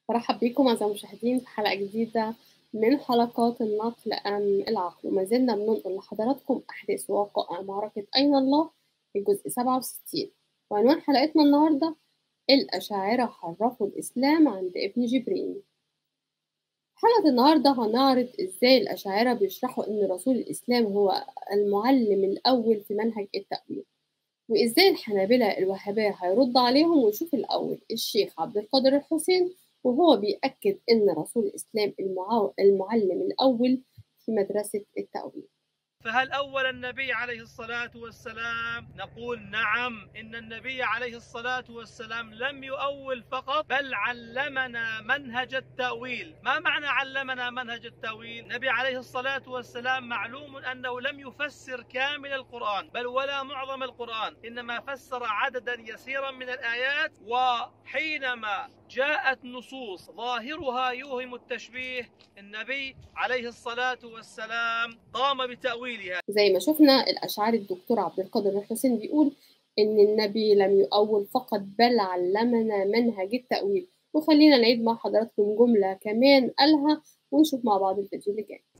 برحب بيكم أعزائي المشاهدين في حلقة جديدة من حلقات النقل أم العقل وما زلنا بننقل لحضراتكم أحداث ووقائع معركة أين الله الجزء 67 وعنوان حلقتنا النهاردة الأشاعرة حرفوا الإسلام عند ابن جبرين حلقة النهاردة هنعرض إزاي الأشاعرة بيشرحوا إن رسول الإسلام هو المعلم الأول في منهج التأويل وإزاي الحنابلة الوهابية هيرد عليهم ونشوف الأول الشيخ عبد القادر الحسين وهو بيأكد إن رسول الإسلام المعو... المعلم الأول في مدرسة التأويل فهل أول النبي عليه الصلاة والسلام نقول نعم إن النبي عليه الصلاة والسلام لم يؤول فقط بل علمنا منهج التأويل ما معنى علمنا منهج التأويل النبي عليه الصلاة والسلام معلوم أنه لم يفسر كامل القرآن بل ولا معظم القرآن إنما فسر عددا يسيرا من الآيات وحينما جاءت نصوص ظاهرها يوهم التشبيه النبي عليه الصلاة والسلام قام بتأويلها زي ما شفنا الأشعري الدكتور عبد القادر الحسين بيقول إن النبي لم يؤول فقط بل علمنا منهج التأويل وخلينا نعيد مع حضراتكم جملة كمان قالها ونشوف مع بعض الفيديو اللي جاي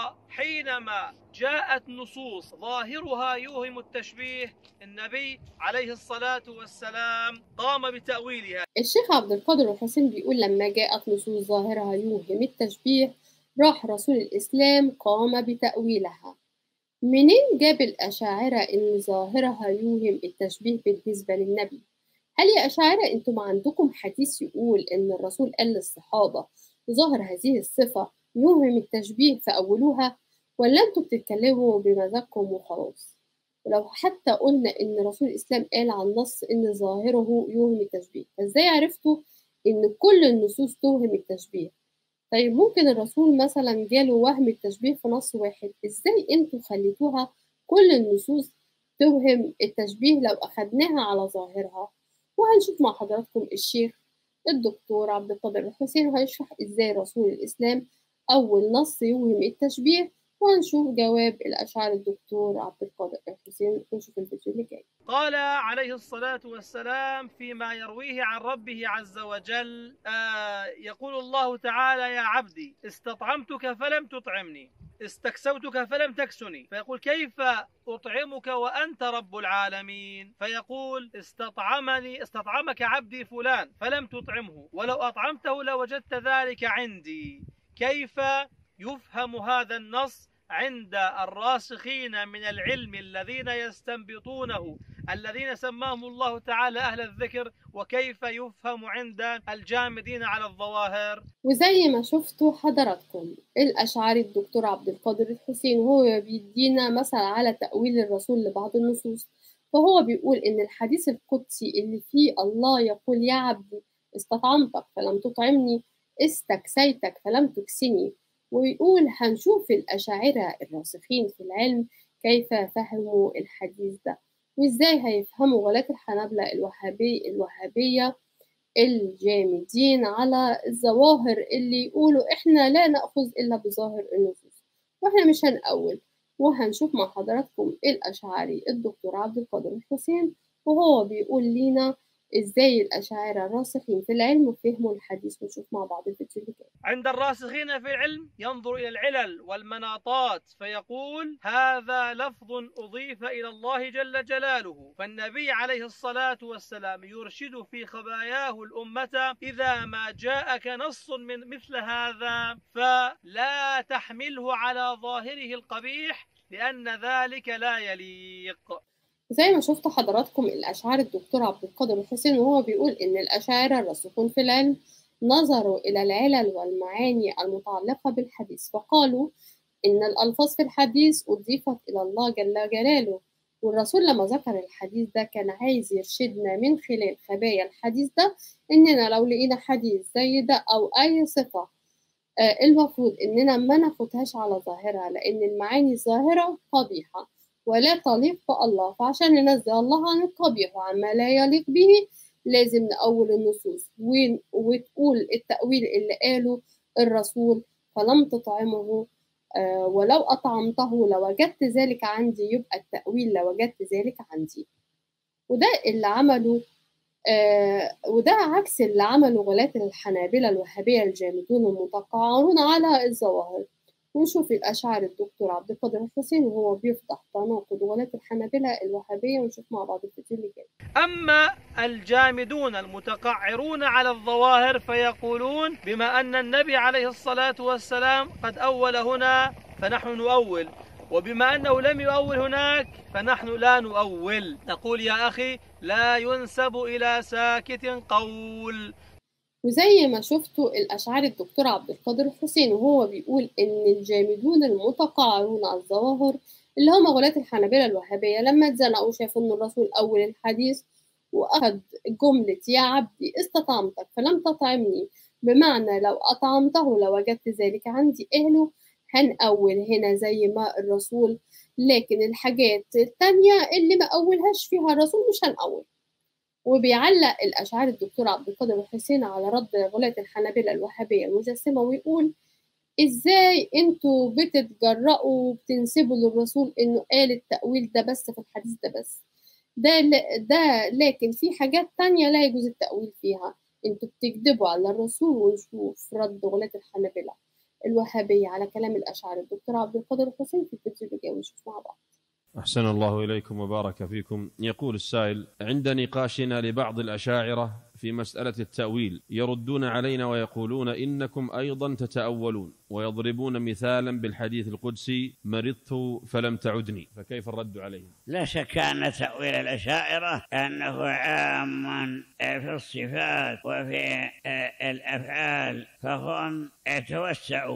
وحينما جاءت نصوص ظاهرها يوهم التشبيه النبي عليه الصلاة والسلام قام بتأويلها الشيخ عبد القادر الحسين بيقول لما جاءت نصوص ظاهرها يوهم التشبيه راح رسول الإسلام قام بتأويلها منين جاب الأشاعرة إن ظاهرها يوهم التشبيه بالنسبة للنبي؟ هل يا أشاعرة أنتم عندكم حديث يقول إن الرسول قال للصحابة ظاهر هذه الصفة يوهم التشبيه فأولوها ولا أنتم بتتكلموا بمزاجكم وخلاص؟ ولو حتى قلنا إن رسول الإسلام قال عن نص إن ظاهره يوهم التشبيه فإزاي عرفتوا إن كل النصوص توهم التشبيه؟ طيب ممكن الرسول مثلا جاله وهم التشبيه في نص واحد ازاي انتوا خليتوها كل النصوص توهم التشبيه لو اخدناها على ظاهرها وهنشوف مع حضراتكم الشيخ الدكتور عبد القادر الحسين هيشرح ازاي رسول الاسلام اول نص يوهم التشبيه وهنشوف جواب الاشعار الدكتور عبد القادر الحسين ونشوف الفيديو اللي جاي قال عليه الصلاة والسلام فيما يرويه عن ربه عز وجل آه يقول الله تعالى يا عبدي استطعمتك فلم تطعمني استكسوتك فلم تكسني فيقول كيف أطعمك وأنت رب العالمين فيقول استطعمني استطعمك عبدي فلان فلم تطعمه ولو أطعمته لوجدت ذلك عندي كيف يفهم هذا النص عند الراسخين من العلم الذين يستنبطونه الذين سماهم الله تعالى أهل الذكر وكيف يفهم عند الجامدين على الظواهر وزي ما شفتوا حضراتكم الأشعري الدكتور عبد القادر الحسين وهو بيدينا مثل على تأويل الرسول لبعض النصوص فهو بيقول إن الحديث القدسي اللي فيه الله يقول يا عبدي استطعمتك فلم تطعمني استكسيتك فلم تكسني ويقول هنشوف الأشاعرة الراسخين في العلم كيف فهموا الحديث ده وإزاي هيفهموا غلاة الحنابلة الوهابي الوهابية الجامدين على الظواهر اللي يقولوا إحنا لا نأخذ إلا بظاهر النصوص وإحنا مش هنأول وهنشوف مع حضراتكم الأشعري الدكتور عبد القادر الحسين وهو بيقول لينا ازاي الاشاعره الراسخين في العلم فهموا الحديث ونشوف مع بعض الفيديو اللي جاي عند الراسخين في العلم ينظر إلى العلل والمناطات فيقول هذا لفظ أضيف إلى الله جل جلاله فالنبي عليه الصلاة والسلام يرشد في خباياه الأمة إذا ما جاءك نص من مثل هذا فلا تحمله على ظاهره القبيح لأن ذلك لا يليق زي ما شفتوا حضراتكم الأشعار الدكتور عبد القادر الحسين وهو بيقول إن الأشاعرة الراسخون في العلم نظروا إلى العلل والمعاني المتعلقة بالحديث فقالوا إن الألفاظ في الحديث أضيفت إلى الله جل جلاله والرسول لما ذكر الحديث ده كان عايز يرشدنا من خلال خبايا الحديث ده إننا لو لقينا حديث زي ده أو أي صفة آه المفروض إننا ما ناخدهاش على ظاهرها لأن المعاني الظاهرة قبيحة ولا تليق بالله فعشان ننزه الله عن القبيح وعما لا يليق به لازم نأول النصوص وتقول التأويل اللي قاله الرسول فلم تطعمه آه ولو أطعمته لوجدت ذلك عندي يبقى التأويل لوجدت ذلك عندي وده اللي عمله آه وده عكس اللي عمله غلاة الحنابلة الوهابية الجامدون المتقاعرون على الظواهر ونشوف الأشعار الدكتور عبد القادر الحسين وهو بيفضح تناقض غلاة الحنابلة الوهابية ونشوف مع بعض الفيديو اللي جاي أما الجامدون المتقعرون على الظواهر فيقولون بما أن النبي عليه الصلاة والسلام قد أول هنا فنحن نؤول وبما أنه لم يؤول هناك فنحن لا نؤول نقول يا أخي لا ينسب إلى ساكت قول وزي ما شفتوا الأشعار الدكتور عبد القادر الحسين وهو بيقول إن الجامدون المتقاعرون على الظواهر اللي هم غلاة الحنابلة الوهابية لما اتزنقوا شافوا إن الرسول أول الحديث وأخذ جملة يا عبدي استطعمتك فلم تطعمني بمعنى لو أطعمته لوجدت ذلك عندي أهله هنأول هنا زي ما الرسول لكن الحاجات التانية اللي ما أولهاش فيها الرسول مش هنأول وبيعلق الأشعار الدكتور عبد القادر الحسين على رد غلاة الحنابلة الوهابية المجسمة ويقول إزاي أنتوا بتتجرأوا وبتنسبوا للرسول إنه قال التأويل ده بس في الحديث ده بس ده ده لكن في حاجات تانية لا يجوز التأويل فيها أنتوا بتكذبوا على الرسول ونشوف رد غلاة الحنابلة الوهابية على كلام الأشعار الدكتور عبد القادر الحسين في الفيديو اللي جاي ونشوف مع بعض أحسن الله إليكم وبارك فيكم يقول السائل عند نقاشنا لبعض الأشاعرة في مسألة التأويل يردون علينا ويقولون إنكم أيضا تتأولون ويضربون مثالا بالحديث القدسي مرضت فلم تعدني فكيف الرد عليهم لا شك أن تأويل الأشاعرة أنه عام في الصفات وفي الأفعال فهم توسعوا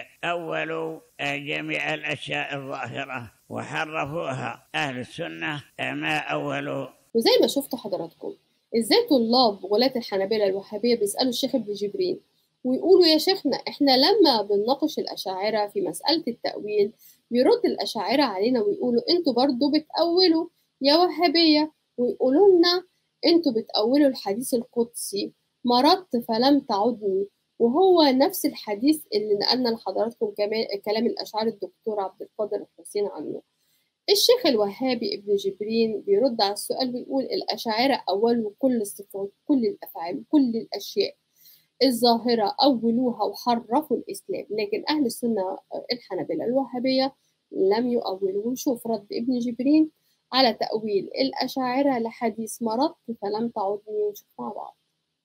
أولوا جميع الأشياء الظاهرة وحرفوها أهل السنة ما أولوا وزي ما شفتوا حضراتكم ازاي طلاب غلاة الحنابلة الوهابية بيسألوا الشيخ ابن جبرين ويقولوا يا شيخنا احنا لما بنناقش الأشاعرة في مسألة التأويل بيرد الأشاعرة علينا ويقولوا انتوا برضو بتأولوا يا وهابية ويقولوا لنا انتوا بتأولوا الحديث القدسي مرضت فلم تعدني وهو نفس الحديث اللي نقلنا لحضراتكم كلام الأشعار الدكتور عبد القادر الحسين عنه الشيخ الوهابي ابن جبرين بيرد على السؤال ويقول الأشاعرة أولوا كل الصفات كل الأفعال كل الأشياء الظاهرة أولوها وحرفوا الإسلام لكن أهل السنة الحنابلة الوهابية لم يؤولوا ونشوف رد ابن جبرين على تأويل الأشاعرة لحديث مرضت فلم تعدني ونشوف مع بعض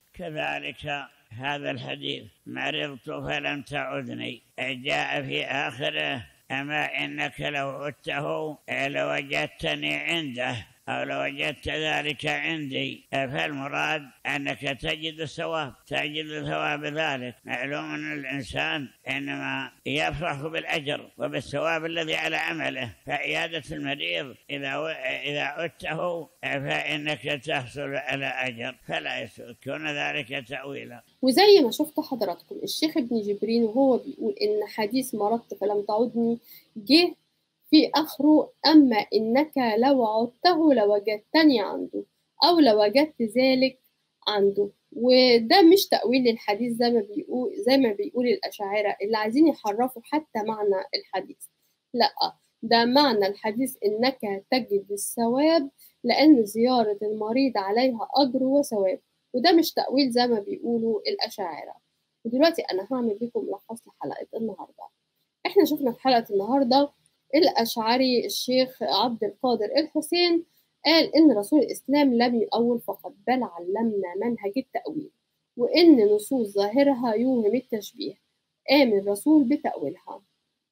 كذلك هذا الحديث مرضت فلم تعدني جاء في آخره أما إنك لو عدته لوجدتني عنده أو لوجدت ذلك عندي فالمراد أنك تجد الثواب تجد ثواب ذلك معلوم أن الإنسان إنما يفرح بالأجر وبالثواب الذي على عمله فعيادة المريض إذا إذا عدته فإنك تحصل على أجر فلا يكون ذلك تأويلا وزي ما شفتوا حضراتكم الشيخ ابن جبرين وهو بيقول إن حديث مرضت فلم تعدني جه في آخره أما إنك لو عدته لوجدتني عنده أو لوجدت ذلك عنده وده مش تأويل للحديث زي ما بيقول زي ما بيقول الأشاعرة اللي عايزين يحرفوا حتى معنى الحديث لأ ده معنى الحديث إنك تجد الثواب لأن زيارة المريض عليها أجر وثواب وده مش تأويل زي ما بيقولوا الأشاعرة ودلوقتي أنا هعمل لكم ملخص لحلقة النهاردة إحنا شفنا في حلقة النهاردة الأشعري الشيخ عبد القادر الحسين قال إن رسول الإسلام لم يؤول فقط بل علمنا منهج التأويل وإن نصوص ظاهرها يوهم التشبيه قام الرسول بتأويلها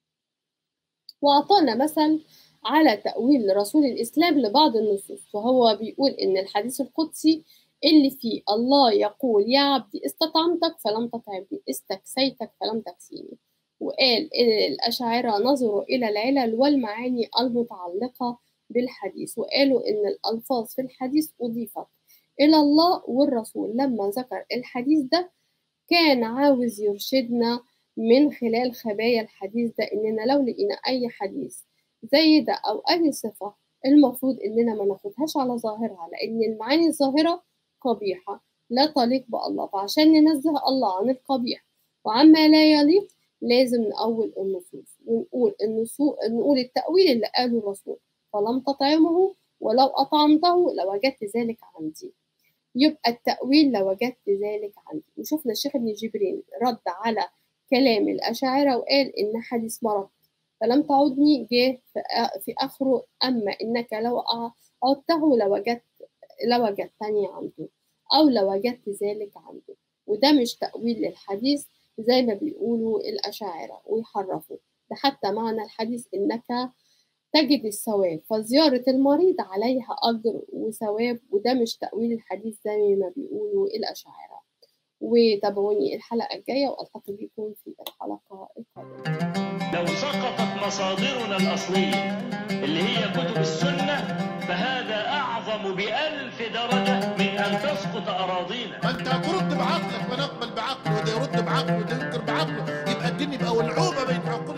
وأعطانا مثل على تأويل رسول الإسلام لبعض النصوص فهو بيقول إن الحديث القدسي اللي فيه الله يقول يا عبدي استطعمتك فلم تطعمني استكسيتك فلم تكسيني وقال إن الأشاعرة نظروا إلى العلل والمعاني المتعلقة بالحديث وقالوا إن الألفاظ في الحديث أضيفت إلى الله والرسول لما ذكر الحديث ده كان عاوز يرشدنا من خلال خبايا الحديث ده إننا لو لقينا أي حديث زي ده أو أي صفة المفروض إننا ما ناخدهاش على ظاهرها لأن المعاني الظاهرة قبيحة لا تليق بالله فعشان ننزه الله عن القبيح وعما لا يليق لازم نأول النصوص ونقول النصوص نقول التأويل اللي قاله الرسول فلم تطعمه ولو أطعمته لوجدت ذلك عندي يبقى التأويل لوجدت ذلك عندي وشفنا الشيخ ابن جبرين رد على كلام الأشاعرة وقال إن حديث مرض فلم تعودني جه في آخره أما إنك لو عدته لوجدت لوجدتني عنده أو لوجدت ذلك عنده وده مش تأويل للحديث زي ما بيقولوا الأشاعرة ويحرفوا ده حتى معنى الحديث إنك تجد الثواب فزيارة المريض عليها أجر وثواب وده مش تأويل الحديث زي ما بيقولوا الأشاعرة وتابعوني الحلقة الجاية وألتقي بكم في الحلقة القادمة لو سقطت مصادرنا الأصلية اللي هي كتب السنة فهذا أعظم بألف درجة من أن تسقط أراضينا ما انت هترد بعقلك ونقبل بعقله وده يرد بعقله وده ينكر بعقله يبقى الدين يبقى ولعوبه بين حكام